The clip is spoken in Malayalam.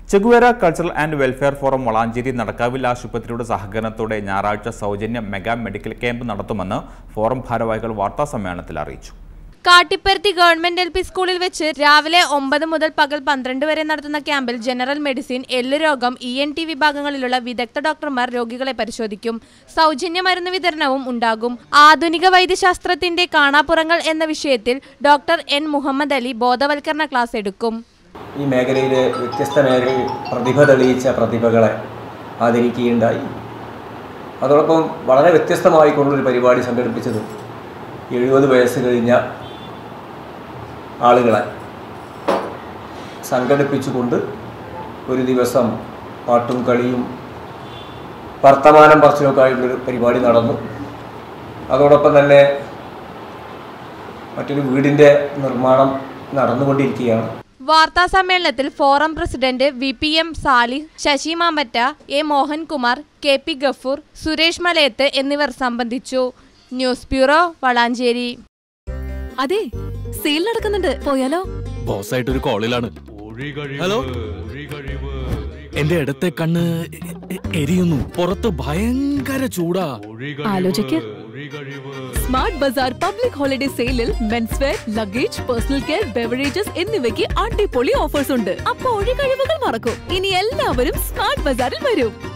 Che Guevara cultural and welfare forum Valanchery നടക്കാവിൽ ആശുപത്രിയുടെ സഹകരണത്തോടെ ഞായറാഴ്ച സൗജന്യ മെഗാ മെഡിക്കൽ ക്യാമ്പ് നടത്തുമെന്ന് ഫോറം ഭാരവാഹികൾ വാർത്താസമ്മേളനത്തിൽ അറിയിച്ചു കാട്ടിപ്പരുത്തി ഗവൺമെന്റ് എൽ പി സ്കൂളിൽ വെച്ച് രാവിലെ ഒമ്പത് മുതൽ പകൽ പന്ത്രണ്ട് വരെ നടത്തുന്ന ക്യാമ്പിൽ ജനറൽ മെഡിസിൻ എല്ല് രോഗം ഇ എൻ ടി വിഭാഗങ്ങളിലുള്ള വിദഗ്ധ ഡോക്ടർമാർ രോഗികളെ പരിശോധിക്കും സൗജന്യ മരുന്ന് വിതരണവും ഉണ്ടാകും ആധുനിക വൈദ്യശാസ്ത്രത്തിന്റെ കാണാപ്പുറങ്ങൾ എന്ന വിഷയത്തിൽ ഡോക്ടർ എൻ മുഹമ്മദ് അലി ബോധവൽക്കരണ ക്ലാസ് എടുക്കും ഈ മേഖലയിൽ വ്യത്യസ്ത മേഖലയിൽ പ്രതിഭ തെളിയിച്ച പ്രതിഭകളെ ആദരിക്കുകയുണ്ടായി അതോടൊപ്പം വളരെ വ്യത്യസ്തമായിക്കൊണ്ടൊരു പരിപാടി സംഘടിപ്പിച്ചത് എഴുപത് വയസ്സ് കഴിഞ്ഞ ആളുകളെ സംഘടിപ്പിച്ചുകൊണ്ട് ഒരു ദിവസം പാട്ടും കളിയും വർത്തമാനം പറച്ചിലൊക്കെ ആയിട്ടുള്ളൊരു പരിപാടി നടന്നു അതോടൊപ്പം തന്നെ മറ്റൊരു വീടിൻ്റെ നിർമ്മാണം നടന്നുകൊണ്ടിരിക്കുകയാണ് വാർത്താ സമ്മേളനത്തിൽ forum president V P M Salih Sasi Mambatta A Mohankumar K P Gafoor Suresh Malayath എന്നിവർ സംബന്ധിച്ചു ന്യൂസ് ബ്യൂറോ വളാഞ്ചേരി അതെ സെയിൽ നടക്കുന്നുണ്ട് പോയാലോ ബോസായിട്ട് ഒരു കോളിലാണ് ഹലോ എന്റെ ഇടത്തെ കണ്ണ് എ- എ- എരിയുന്നു പുറത്ത് ഭയങ്കര ചൂടാ ആലോചിക്ക് സ്മാർട്ട് ബസാർ പബ്ലിക് ഹോളിഡേ സെയിലിൽ men's wear luggage personal care beverages എന്നിവയ്ക്ക് അടിപൊളി ഓഫേഴ്സ് ഉണ്ട് അപ്പൊ ഒഴികഴിവുകൾ മറക്കും ഇനി എല്ലാവരും സ്മാർട്ട് ബസാറിൽ വരും